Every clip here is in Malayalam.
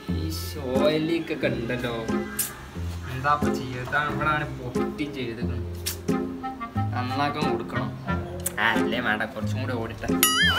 ഈ ഷോയിലേക്കൊക്കെ ഉണ്ടല്ലോ എന്താ ഇപ്പൊ ചെയ്യുക ഇതാണ് ഇവിടാണ് പൊട്ടി ചെയ്തത് നന്നാക്കാൻ കൊടുക്കണം ആ അല്ലേ വേണ്ട കുറച്ചും കൂടെ ഓടിട്ടെ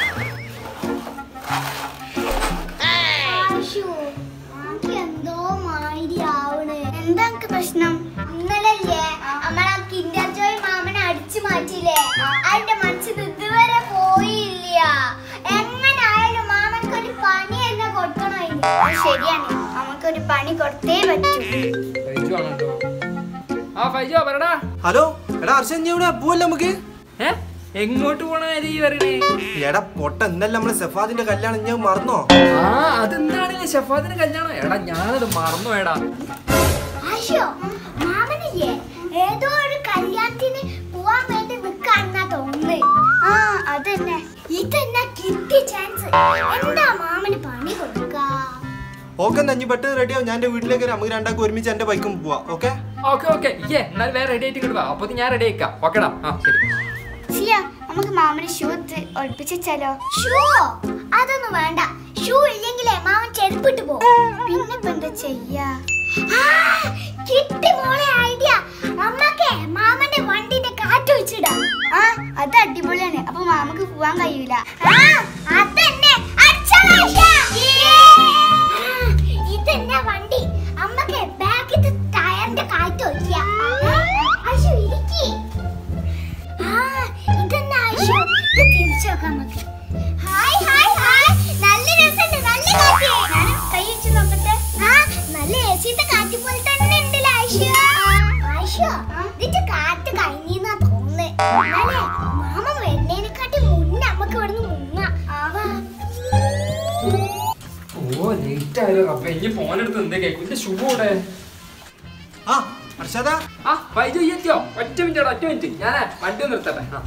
ആശു, ആക്ക് എന്തോ മാതിരി ആവണ്. എന്താ അനക്ക് പ്രശ്നം ഇന്നലല്ലേ നമ്മളാ കിൻഡർ ജോയ് മാമനെ അടിച്ചു മാറ്റിയില്ലേ അതിന്റെ മനസ്സിൽ ഇതുവരെ പോയില്ല എങ്ങനായാലും മാമൻക്ക് ഒരു പണി തന്നെ കൊടുക്കണം ഇനി. അത് ശരിയാണ് നമുക്കൊരു പണി കൊടുത്തേ പറ്റൂ ഫൈജു ആണല്ലോ ആ ഫൈജോ പറടാ ഹലോ എടാ അർഷൻ നീ ഇവിടെ പോവല്ലേ നമുക്ക് ഏ എങ്ങോട്ട് പോണ നീ പറയണേ എടാ പൊട്ട ഇന്നലെ നമ്മളെ സഫാദിന്റെ കല്യാണം ഞാൻ മറന്നോ ആ അതെന്താണല്ലേ ഷഫാദിന് കല്യാണം എടാ ഞാനത് മറന്നു എടാ ആശോ മാമനില്ലേ ഏതോ ഒരു കല്യാണത്തിന് പോവാൻ വേണ്ടി നിക്കാണെന്നാ തോന്നുന്നത് ആ അതന്നെ ഇതെന്നാ കിട്ടിയ ചാൻസ് എന്താ മാമന് പണി കൊടുക്ക ഓക്കെ നഞ്ഞി പെട്ടെന്ന് റെഡിയാവും ഞാൻ എന്റെ വീട്ടിലേക്ക് വരാം. നമുക്ക് രണ്ടാക്കും ഒരുമിച്ച് എന്റെ ബൈക്കും പോവാ ഓക്കെ ഓക്കെ ഓക്കെ ഏ എന്നാൽ വേറെ റെഡി ആയിട്ട് കിട്ടുക അപ്പൊ ഞാൻ റെഡി ആക്കാം ഓക്കെടാ ആ ശരി സിയ നമുക്ക് മാമന് ഷൂ ഒളിപ്പിച്ചാലോ ഷൂ അതൊന്നും വേണ്ട ഷൂ ഇല്ലെങ്കിലേ മാമൻ ചെരുപ്പിട്ട് പോകും പിന്നെ ഇപ്പൊ എന്താ ചെയ്യാ ആ, കിട്ടി മോളെ ഐഡിയ അമ്മക്കേ മാമന്റെ വണ്ടിന്റെ കാറ്റ് ഒഴിച്ചിടാം ആ അത് അടിപൊളിയാണ് അപ്പൊ മാമക്ക് പോവാൻ കഴിയൂല ആ, അതന്നെ. അടിച്ചോ, ആയിഷ. ആ, ഇതെന്നെ വണ്ടി അമ്മക്ക് ബാക്കിത്തെ ടയറിന്റെ കാറ്റ് ഒഴിക്കുക അശു ഇരിക്കേ ആ, ഇതെന്നാ ആയിഷോ? ഇത് തിരിച്ച് നോക്കാം നമുക്ക്. Hi, hi, hi. നല്ല രസമുണ്ട്, നല്ല കാറ്റ്. ഞാന് കൈ വെച്ച് നോക്കട്ടെ. ആ, നല്ല AC ത്തെ കാറ്റ് പോലെ തന്നെ ഉണ്ടല്ലേ ആയിഷോ? ആയിഷോ, ഇതിന്റെ കാറ്റ് കഴിഞ്ഞെന്നാ തോന്നുന്നെ. എന്നാലേ, മാമൻ വരുന്നതിനെക്കാട്ടി മുന്നേ നമുക്ക് ഇവിടുന്ന് മുങ്ങാം. ആവാ. ഓ ലേറ്റ് ആയല്ലോ അപ്പൊ ഇനി ഫോണെടുത്ത് എന്താ കേൾക്കും ഷൂ കൂടെ ആ അർഷദ ആ ഫൈജു ഈ എത്തിയോ ഒറ്റ മിനിറ്റ് ഒറ്റ മിനിറ്റ് ഞാനേ വണ്ടി ഒന്ന് നിർത്തട്ടെ ആ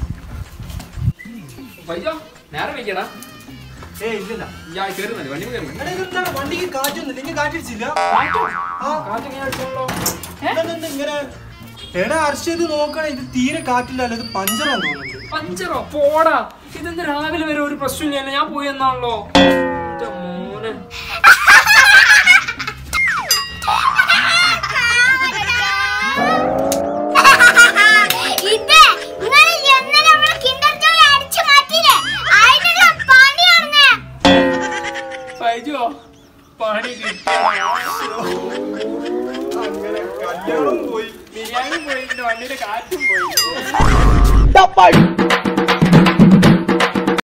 ഫൈജോ നേരെ വയ്ക്കടാ ഏ ഇല്ലില്ല ഞാൻ കയറുന്നില്ല വണ്ടി കയറുന്നു എടാ, ഇതെന്താണ് വണ്ടിക്ക് കാറ്റൊന്നുമില്ല ഇനി കാറ്റടിച്ചില്ല ആ കാറ്റ് ഇങ്ങനെ അടിച്ചോളൂ ഇതെന്താ ഇങ്ങനെ എടാ അർഷ ഇത് നോക്കണേ ഇത് തീരെ കാറ്റില്ലല്ലോ ഇത് പഞ്ചറാന്ന് തോന്നുന്നുണ്ട് പഞ്ചറോ പോടാ ഇതെന്ത് രാവിലെ വരെ ഒരു പ്രശ്നമില്ല ഞാൻ പോയി എന്നാണല്ലോ എന്റെ മോനെ ഇത് ഇങ്ങള് ഇന്നലെ നമ്മളെ കിൻഡർ ജോയ് അടിച്ചു മാറ്റിയില്ലേ? അതിനുള്ള പണിയാണ്. ഫൈജോ പണി കിട്ടി അങ്ങനെ കല്യാണം പോയി ബിരിയാണി പോയിട്ട് വണ്ടിയുടെ കാറ്റും പോയി